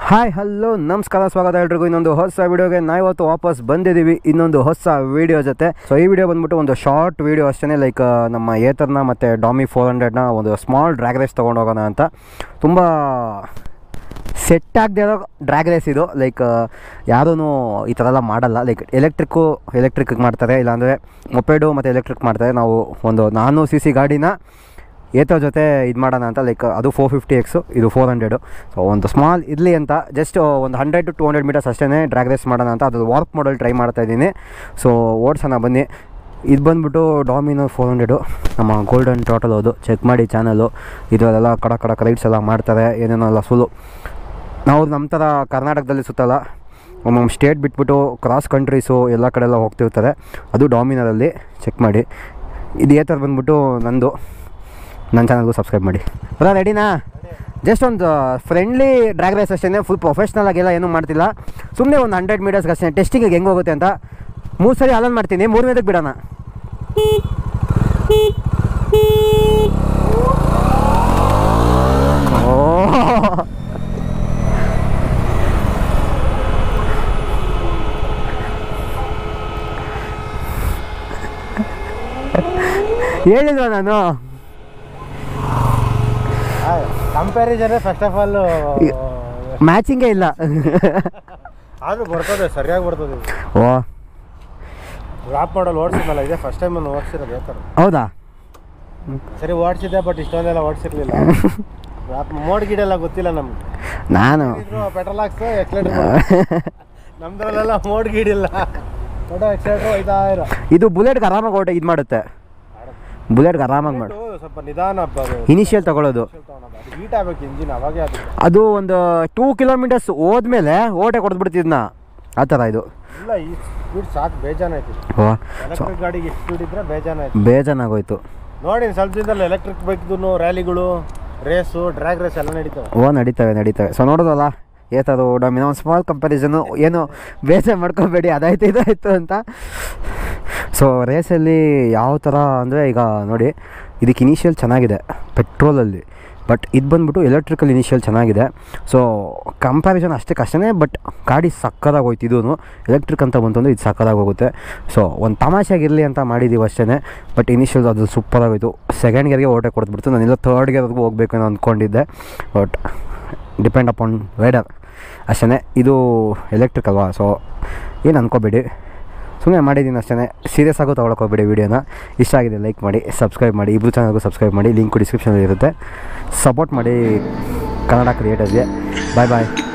hi hello ನಮಸ್ಕಾರ ಸ್ವಾಗತ ಎಲ್ರಿಗೂ ಇನ್ನೊಂದು ಹೊಸ ವಿಡಿಯೋಗೆ ನಾವು ಇವತ್ತು ವಾಪಸ್ ಬಂದಿದ್ದೀವಿ ಇನ್ನೊಂದು ಹೊಸ ವಿಡಿಯೋ ಜೊತೆ ಸೊ ಈ ವಿಡಿಯೋ ಬಂದ್ಬಿಟ್ಟು ಒಂದು ಶಾರ್ಟ್ ವಿಡಿಯೋ ಅಷ್ಟೇ ಲೈಕ್ ನಮ್ಮ ಏತರ್ನ ಮತ್ತು ಡಾಮಿ ಫೋರ್ ಹಂಡ್ರೆಡ್ನ ಒಂದು ಸ್ಮಾಲ್ ಡ್ರ್ಯಾಗ್ ರೇಸ್ ತೊಗೊಂಡು ಹೋಗೋಣ ಅಂತ ತುಂಬ ಸೆಟ್ ಆಗದೆ ಇರೋ ಡ್ರ್ಯಾಗ್ ರೇಸ್ ಇದು ಲೈಕ್ ಯಾರೂ ಈ ಥರ ಎಲ್ಲ ಮಾಡಲ್ಲ ಲೈಕ್ ಎಲೆಕ್ಟ್ರಿಕ್ಕು ಎಲೆಕ್ಟ್ರಿಕ್ ಮಾಡ್ತಾರೆ ಇಲ್ಲಾಂದರೆ ಮೊಪೆಡು ಮತ್ತು ಎಲೆಕ್ಟ್ರಿಕ್ ಮಾಡ್ತಾರೆ ನಾವು ಒಂದು ನಾನ್ನೂರು ಸಿ ಸಿ ಗಾಡಿನ ಏತೋ ಜೊತೆ ಇದು ಮಾಡೋಣ ಅಂತ ಲೈಕ್ ಅದು ಫೋರ್ ಫಿಫ್ಟಿ ಎಕ್ಸು ಇದು ಫೋರ್ ಹಂಡ್ರೆಡು ಸೊ ಒಂದು ಸ್ಮಾಲ್ ಇರಲಿ ಅಂತ ಜಸ್ಟ್ ಒಂದು hundred to two hundred metres ಅಷ್ಟೇ ಡ್ರ್ಯಾಗ್ ರೇಸ್ ಮಾಡೋಣ ಅಂತ ಅದು ವಾರ್ಪ್ ಮಾಡಲ್ ಟ್ರೈ ಮಾಡ್ತಾ ಇದ್ದೀನಿ ಸೊ ಓಡ್ಸೋಣ ಬನ್ನಿ ಇದು ಬಂದ್ಬಿಟ್ಟು ಡಾಮಿನೋ ಫೋರ್ ಹಂಡ್ರೆಡು ನಮ್ಮ ಗೋಲ್ಡನ್ ಟೋಟಲ್ ಅದು ಚೆಕ್ ಮಾಡಿ ಚಾನಲು ಇದರಲ್ಲೆಲ್ಲ ಕಡ ಕಡಕ್ ರೈಡ್ಸ್ ಎಲ್ಲ ಮಾಡ್ತಾರೆ ಏನೇನೋ ಎಲ್ಲ ಫುಲ್ಲು ನಾವು ನಮ್ಮ ಥರ ಕರ್ನಾಟಕದಲ್ಲಿ ಸುತ್ತಲ್ಲ ಒಮ್ಮೊಮ್ಮೆ ಸ್ಟೇಟ್ ಬಿಟ್ಬಿಟ್ಟು ಕ್ರಾಸ್ ಕಂಟ್ರೀಸು ಎಲ್ಲ ಕಡೆ ಎಲ್ಲ ಹೋಗ್ತಿರ್ತಾರೆ ಅದು ಡಾಮಿನರಲ್ಲಿ ಚೆಕ್ ಮಾಡಿ ಇದು ಏ ಥರ ಬಂದ್ಬಿಟ್ಟು ನಂದು ನನ್ನ ಚಾನಲ್ಗೂ ಸಬ್ಸ್ಕ್ರೈಬ್ ಮಾಡಿ ಬರ ರೆಡಿನಾ ಜಸ್ಟ್ ಒಂದು ಫ್ರೆಂಡ್ಲಿ ಡ್ರ್ಯಾಗ್ ರೇಸ್ ಅಷ್ಟೇ ಫುಲ್ ಪ್ರೊಫೆಷ್ನಲ್ ಆಗೆಲ್ಲ ಏನೂ ಮಾಡ್ತಿಲ್ಲ ಸುಮ್ಮನೆ ಒಂದು ಹಂಡ್ರೆಡ್ ಮೀಟರ್ಸ್ಗೆ ಅಷ್ಟೇ ಟೆಸ್ಟಿಂಗಿಗೆ ಹೆಂಗೆ ಹೋಗುತ್ತೆ ಅಂತ ಮೂರು ಸರಿ ಅಲನ್ ಮಾಡ್ತೀನಿ ಮೂರನೇದಕ್ಕೆ ಬಿಡೋಣ ಓ ಹೇಳಿಲ್ವ ನಾನು ಕಂಪ್ಯಾರಿಸನ್ ಫಸ್ಟ್ ಆಫ್ ಆಲ್ ಮ್ಯಾಚಿಂಗೇ ಇಲ್ಲ ಆದ್ರೂ ಬರ್ತದೆ ಸರಿಯಾಗಿ ಬರ್ತದೆ ಓ ರ್ಯಾಪ್ ಮಾಡಲ್ ಓಡಿಸಿದ್ನಲ್ಲ ಇದೆ ಫಸ್ಟ್ ಟೈಮ್ ನಾನು ಓಡಿಸಿರೋದು ಬೇಕಾದ್ರೆ ಹೌದಾ ಸರಿ ಓಡಿಸಿದ್ದೆ ಬಟ್ ಇಷ್ಟೊಂದೆಲ್ಲ ಓಡಿಸಿರ್ಲಿಲ್ಲ ರ್ಯಾಪ್ ಮೋಡ್ ಗಿಡೆಲ್ಲ ಗೊತ್ತಿಲ್ಲ ನಮ್ಗೆ ನಾನು ಇದ್ರು ಪೆಟ್ರೋಲ್ ಹಾಕ್ಸು ಎಕ್ಸ್ಲೇಟರ್ ನಮ್ದ್ರಲ್ಲೆಲ್ಲ ಮೋಡ್ ಗಿಡಿಲ್ಲ ದೊಡ್ಡ ಎಕ್ಸ್ಲೇಟರ್ ಐದಾ ಇರೋ ಇದು ಬುಲೆಟ್ಗೆ ಆರಾಮಾಗಿ ಓಟ ಇದು ಮಾಡುತ್ತೆ ಬುಲೆಟ್ಗೆ ಆರಾಮಾಗಿ ಮಾಡು ಸ್ವಲ್ಪ ನಿಧಾನ ಇನಿಷಿಯಲ್ ತಗೊಳ್ಳೋದು ಹೀಟ್ ಆಗ್ಬೇಕು ಇಂಜಿನ್ ಅವಾಗೇ ಅದು ಅದು ಒಂದು ಟೂ ಕಿಲೋಮೀಟರ್ಸ್ ಹೋದ್ಮೇಲೆ ಓಟೆ ಕೊಡ್ಬಿಡ್ತಿದ್ನ ಆ ಥರ ಇದು ಇಲ್ಲ ಈ ಸ್ಪೀಡ್ ಸಾಕು ಬೇಜಾನಾಯ್ತು ಓ ಎಲೆಕ್ಟ್ರಿಕ್ ಗಾಡಿಗೆ ಎಷ್ಟು ಸ್ಪೀಡ್ ಇದ್ರೆ ಬೇಜಾನಾಯ್ತು ಬೇಜಾನಾಗೋಯ್ತು ನೋಡಿ ಸ್ವಲ್ಪ ದಿನದಲ್ಲಿ ಎಲೆಕ್ಟ್ರಿಕ್ ಬೈಕ್ದು ರ್ಯಾಲಿಗಳು ರೇಸು ಡ್ರ್ಯಾಗ್ ರೇಸ್ ಎಲ್ಲ ನಡೀತವೆ ಓ ನಡೀತವೆ ನಡೀತವೆ ಸೊ ನೋಡೋದಲ್ಲ ಏತದು ಡೊಮಿನ ಒಂದು ಸ್ಮಾಲ್ ಕಂಪ್ಯಾರಿಸನು ಏನು ಬೇಜಾರು ಮಾಡ್ಕೋಬೇಡಿ ಅದಾಯ್ತು ಇದಾಯಿತು ಅಂತ ಸೊ ರೇಸಲ್ಲಿ ಯಾವ ಥರ ಅಂದರೆ ಈಗ ನೋಡಿ ಇದಕ್ಕೆ ಇನಿಷಿಯಲ್ ಚೆನ್ನಾಗಿದೆ ಪೆಟ್ರೋಲಲ್ಲಿ ಬಟ್ ಇದು ಬಂದ್ಬಿಟ್ಟು ಎಲೆಕ್ಟ್ರಿಕಲ್ ಇನಿಷಿಯಲ್ ಚೆನ್ನಾಗಿದೆ ಸೊ ಕಂಪ್ಯಾರಿಸನ್ ಅಷ್ಟೇ ಕಷ್ಟನೇ ಬಟ್ ಗಾಡಿ ಸಕ್ಕದಾಗಿ ಹೋಯ್ತು ಇದೂ ಎಲೆಕ್ಟ್ರಿಕ್ ಅಂತ ಬಂತಂದ್ರೆ ಇದು ಸಕ್ಕದಾಗಿ ಹೋಗುತ್ತೆ ಸೊ ಒಂದು ತಮಾಷೆಗಿರಲಿ ಅಂತ ಮಾಡಿದ್ದೀವಿ ಅಷ್ಟೇ ಬಟ್ ಇನಿಷಿಯಲ್ ಅದು ಸೂಪರಾಗಿ ಹೋಯ್ತು ಸೆಕೆಂಡ್ ಗೇರ್ಗೆ ಓಟೆ ಕೊಡ್ಬಿಡ್ತು ನಾನೆಲ್ಲ ಥರ್ಡ್ ಗೇರ್ವರೆಗೂ ಹೋಗ್ಬೇಕು ಅಂತ ಅಂದ್ಕೊಂಡಿದ್ದೆ ಬಟ್ ಡಿಪೆಂಡ್ ಅಪಾನ್ ವೆಡರ್ ಅಷ್ಟೇ ಇದು ಎಲೆಕ್ಟ್ರಿಕ್ ಅಲ್ವಾ ಸೊ ಏನು ಅಂದ್ಕೋಬೇಡಿ ಸುಮ್ಮನೆ ಮಾಡಿದ್ದೀನಿ ಅಷ್ಟೇ ಸೀರಿಯಸ್ ಆಗು ತೊಗೊಳಕ್ಕೆ ಹೋಗ್ಬೇಡಿ ವೀಡಿಯೋನ ಇಷ್ಟ ಆಗಿದೆ ಲೈಕ್ ಮಾಡಿ ಸಬ್ಸ್ಕ್ರೈಬ್ ಮಾಡಿ ಇಬ್ಬರು ಚಾನಲ್ಗೂ ಸಬ್ಸ್ಕ್ರೈಬ್ ಮಾಡಿ ಲಿಂಕು ಡಿಸ್ಕ್ರಿಪ್ಷನಲ್ಲಿ ಇರುತ್ತೆ ಸಪೋರ್ಟ್ ಮಾಡಿ ಕನ್ನಡ ಕ್ರಿಯೇಟರ್ಸ್ಗೆ ಬಾಯ್ ಬಾಯ್